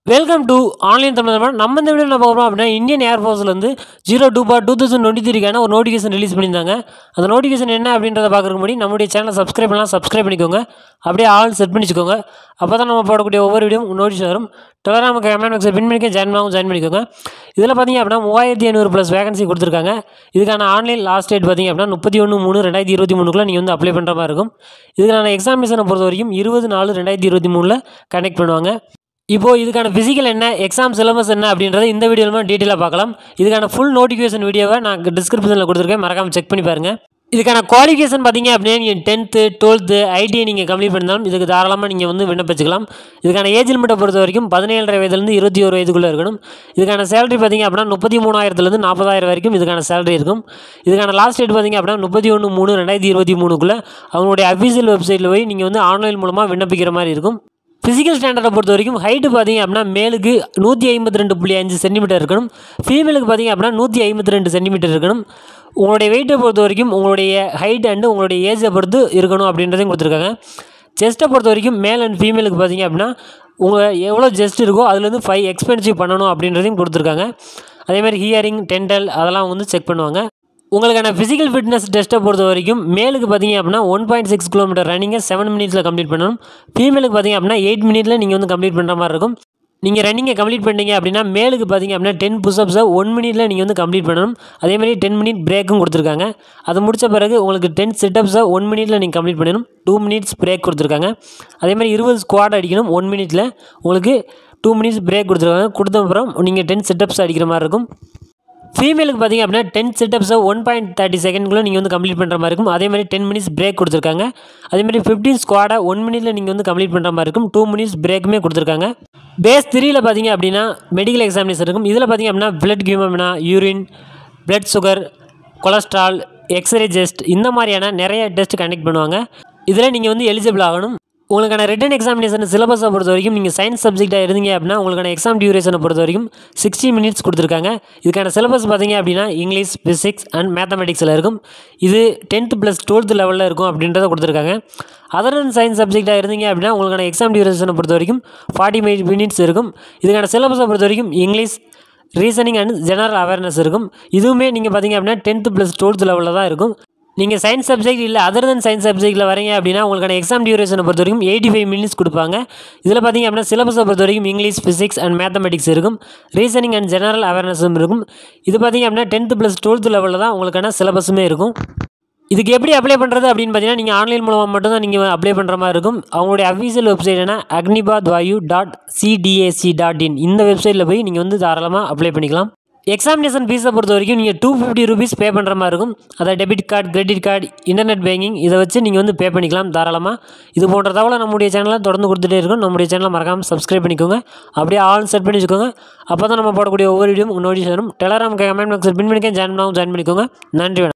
Welcome to online Tamil Tamil. நம்ம இந்த video என்ன பார்க்குறோம் அப்படின்னா இந்தியன் ஏர்ஃபோர்ஸ்லேருந்து zero two bar two thousand twenty த்ரீக்கான ஒரு நோட்டிஃபிகேஷன் ரிலீஸ் பண்ணியிருந்தாங்க அந்த நோட்டிஃபிகேஷன் என்ன அப்படின்றத பார்க்குறதுக்கு முன்னாடி நம்முடைய சேனலை சப்ஸ்கிரைப் பண்ணலாம் சப்ஸ்கிரைப் பண்ணிக்கோங்க அப்படியே ஆல் செட் பண்ணி வச்சுக்கோங்க அப்போ தான் நம்ம போடக்கூடிய ஒவ்வொரு வீடியோ நோட்டிஃபிகேஷன் வரும் டெலகிராம் கமெண்ட் பாக்ஸில் பின் பண்ணிக்க ஜாயின் பண்ணாமல் ஜாயின் பண்ணிக்கோங்க இதில் பார்த்தீங்க அப்படின்னா மூவாயிரத்தி ஐநூறு ப்ளஸ் வேகன்சி கொடுத்துருக்காங்க இதுக்கான ஆன்லைன் லாஸ்ட் டேட் பார்த்தீங்க அப்படின்னா முப்பத்தி ஒன்று மூணு ரெண்டாயிரத்தி இருபத்தி மூணுக்குள்ள நீங்கள் வந்து அப்ளை பண்ணுற மாதிரி இருக்கும் இதுக்கான எக்ஸாமினேஷனை பொறுத்த வரைக்கும் இருபது நாலு ரெண்டாயிரத்தி இருபத்தி மூணில் கனெக்ட் பண்ணுவாங்க இப்போது இதுக்கான ஃபிசிக்கல் என்ன எக்ஸாம் சிலபஸ் என்ன அப்படின்றத இந்த வீடியோவில் டீட்டெயிலாக பார்க்கலாம் இதுக்கான ஃபுல் நோட்டிஃபிகேஷன் வீடியோவை நான் டிஸ்கிரிப்ஷனில் கொடுத்துருக்கேன் மறக்காமல் செக் பண்ணி பாருங்கள் இதுக்கான குவாலிஃபிகேஷன் பார்த்தீங்க அப்படின்னா நீங்கள் டென்த்து டுவெல்த்து ஐடிஐ நீங்கள் கம்ப்ளீட் பண்ணாலும் இதுக்கு தாராளமாக நீங்கள் வந்து விண்ணப்பிச்சுக்கலாம் இதுக்கான ஏஜ் லிமிட்டை பொறுத்த வரைக்கும் பதினேழரை வயதுலேருந்து இருபத்தி ஒரு வயதுக்குள்ளே இருக்கணும் இதுக்கான சேலரி பார்த்தீங்க அப்படின்னா முப்பத்தி மூணாயிரத்துலேருந்து நாற்பதாயிரம் வரைக்கும் இதுக்கான சேலரி இருக்கும் இதுக்கான லாஸ்ட் டேட் பார்த்தீங்க அப்படின்னா முப்பத்தி ஒன்று மூணு ரெண்டாயிரத்தி இருபத்தி மூணுக்குள்ளே அவங்களுடைய அஃபீஷியல் வெப்சைட்டில் போய் நீங்கள் வந்து ஆன்லைன் மூலமாக விண்ணப்பிக்கிற மாதிரி இருக்கும் ஃபிசிக்கல் ஸ்டாண்டர்டை பொறுத்த வரைக்கும் ஹைட்டு பார்த்தீங்க அப்படின்னா மேலுக்கு நூற்றி ஐம்பத்தி ரெண்டு புள்ளி அஞ்சு சென்டிமீட்டர் இருக்கணும் ஃபீமேலுக்கு பார்த்தீங்க அப்படின்னா நூற்றி ஐம்பத்தி ரெண்டு சென்டிமீட்டர் இருக்கணும் உங்களுடைய வெயிட்டை பொறுத்த வரைக்கும் உங்களுடைய ஹைட் அண்டு உங்களுடைய ஏஜை பொறுத்து இருக்கணும் அப்படின்றதையும் கொடுத்துருக்காங்க செஸ்ட்டை பொறுத்த வரைக்கும் மேல் அண்ட் ஃபீமேலுக்கு பார்த்தீங்க அப்படின்னா உங்கள் எவ்வளோ ஜெஸ்ட் இருக்கோ அதுலேருந்து ஃபைவ் எக்ஸ்பென்சிவ் பண்ணணும் அப்படின்றதையும் கொடுத்துருக்காங்க அதே மாதிரி ஹியரிங் டென்டல் அதெல்லாம் வந்து செக் பண்ணுவாங்க உங்களுக்கான ஃபிசிக்கல் ஃபிட்னஸ் டெஸ்ட்டை பொறுத்த வரைக்கும் மேலுக்கு பார்த்தீங்க அப்படின்னா ஒன் பாயிண்ட் சிக்ஸ் கிலோமீட்டர் ரன்னிங்கை செவன் மினிட்ஸில் கம்ப்ளீட் பண்ணணும் ஃபீமேலுக்கு பார்த்தீங்க அப்படின்னா எயிட் மினிட்ல நீங்கள் வந்து கம்ப்ளீட் பண்ணுற மாதிரி இருக்கும் நீங்கள் ரன்னிங்கை கம்ப்ளீட் பண்ணீங்க அப்படின்னா மேலுக்கு பார்த்தீங்க அப்படின்னா டென் புஷ்அப்ஸை ஒன் மினிட்ல நீங்கள் வந்து கம்ப்ளீட் பண்ணணும் அதே மாதிரி டென் மினிட் பிரேக்கும் கொடுத்துருக்காங்க அது முடிச்ச பிறகு உங்களுக்கு டென் சிட்டப்ஸை ஒன் மினிட்ல நீங்கள் கம்ப்ளீட் பண்ணணும் டூ மினிட்ஸ் பிரேக் கொடுத்துருக்காங்க அதே மாதிரி இருபது ஸ்குவாட் அடிக்கணும் ஒன் மினிட்ல உங்களுக்கு டூ மினிட்ஸ் பிரேக் கொடுத்துருக்காங்க கொடுத்த அப்புறம் நீங்கள் டென் சிட்டப்ஸ் அடிக்கிற மாதிரி இருக்கும் ஃபீமேலுக்கு பார்த்தீங்க அப்படின்னா டென் செட்டப்ஸை ஒன் பாயிண்ட் தேர்ட்டி செகண்ட்குள்ளே நீங்கள் வந்து கம்ப்ளீட் பண்ணுற மாதிரி இருக்கும் அதே மாதிரி டென் மினிட்ஸ் பிரேக் கொடுத்துருக்காங்க அதே மாதிரி ஃபிஃப்டீன் ஸ்குவாடை ஒன் மினிட்ல நீங்கள் வந்து கம்ப்ளீட் பண்ணுற மாதிரி இருக்கும் டூ மினிட்ஸ் பிரேக்குமே கொடுத்துருக்காங்க பேஸ் த்ரீயில் பார்த்தீங்க அப்படின்னா மெடிக்கல் எக்ஸாமினேஷன் இருக்கும் இதில் பார்த்தீங்க அப்படின்னா பிளட் கியூமனா urine blood sugar cholesterol X-ray ஜெஸ்ட் இந்த மாதிரியான நிறைய டெஸ்ட் கண்டக்ட் பண்ணுவாங்க இதில் நீங்கள் வந்து எலிஜிபிள் ஆகணும் உங்களுக்கான ரிட்டன் எக்ஸாமினேஷன் சிலபஸை பொறுத்த வரைக்கும் நீங்கள் சயின்ஸ் சப்ஜெக்டாக இருந்தீங்க அப்படின்னா உங்களுக்கான எக்ஸாம் டியூரேஷனை பொறுத்த வரைக்கும் சிக்ஸ்டி மினிட்ஸ் கொடுத்துருக்காங்க இதுக்கான சிலபஸ் பார்த்தீங்க அப்படின்னா இங்கிலீஷ் ஃபிசிக்ஸ் அண்ட் மேத்தமெட்டிக்ஸில் இருக்கும் இது டென்த்து ப்ளஸ் டுவெல்த் லெவலில் இருக்கும் அப்படின்றத கொடுத்துருக்காங்க அதர் தன் சயின்ஸ் சப்ஜெக்டாக இருந்தீங்க அப்படின்னா உங்களுக்கான எக்ஸாம் டியூரேஷனை பொறுத்த வரைக்கும் ஃபார்ட்டி மினிட்ஸ் இருக்கும் இதுக்கான சிலபஸை பொறுத்த வரைக்கும் English reasoning and general awareness இருக்கும் இதுவுமே நீங்கள் பார்த்தீங்க அப்படின்னா டென்த்து ப்ளஸ் டுவெல்த் லெவலில் தான் இருக்கும் நீங்கள் சயின்ஸ் சப்ஜெக்ட் இல்லை அதர் தன் சயின்ஸ் சப்ஜெக்ட்டில் வரீங்க அப்படின்னா உங்களுக்கான எக்ஸாம் டியூரேஷனை பொறுத்த வரைக்கும் எயிட்டி ஃபைவ் மினிட்ஸ் கொடுப்பாங்க இதில் பார்த்தீங்க அப்படின்னா சிலபஸை பொறுத்த வரைக்கும் இங்கிலீஷ் ஃபிசிக்ஸ் அண்ட் மேத்தமெட்டிக்ஸ் இருக்கும் ரீசனிங் அண்ட் ஜெனரல் அவேர்னஸும் இருக்கும் இது பார்த்தீங்க அப்படின்னா டென்த்து ப்ளஸ் டுவெல்த் லெவலில் தான் உங்களுக்கான சிலபஸுமே இருக்கும் இதுக்கு எப்படி அப்ளை பண்ணுறது அப்படின்னு பார்த்தீங்கன்னா நீங்கள் ஆன்லைன் மூலமாக மட்டும் தான் நீங்கள் அப்ளை பண்ணுற மாதிரி இருக்கும் அவங்களுடைய அஃபீஷியல் வெப்சைட்னா Agnipath Vayu dot CDAC dot in இந்த வெப்சைட்டில் போய் நீங்கள் வந்து தாராளமாக அப்ளை பண்ணிக்கலாம் எக்ஸாமினேஷன் ஃபீஸை பொறுத்த வரைக்கும் நீங்கள் டூ ஃபிஃப்டி ருபீஸ் பே பண்ணுற மாதிரி இருக்கும் அதை debit card credit card internet banking இதை வச்சு நீங்கள் வந்து பே பண்ணிக்கலாம் தாராளமாக இது போன்ற தகவலை நம்முடைய சேனலில் தொடர்ந்து கொடுத்துட்டே இருக்கும் நம்முடைய சேனலை மறக்காமல் சப்ஸ்கிரைப் பண்ணிக்கோங்க அப்படியே ஆல் செட் பண்ணி வச்சுக்கோங்க அப்போ தான் நம்ம போடக்கூடிய ஒவ்வொரு வீடியோ உங்கள் நோட்டீஸ் வரும் டெலகிராம் கமெண்ட் பாக்ஸில் பின் பண்ணிக்க ஜாயின் பண்ணாமல் ஜாயின் பண்ணிக்கோங்க நன்றி வணக்கம்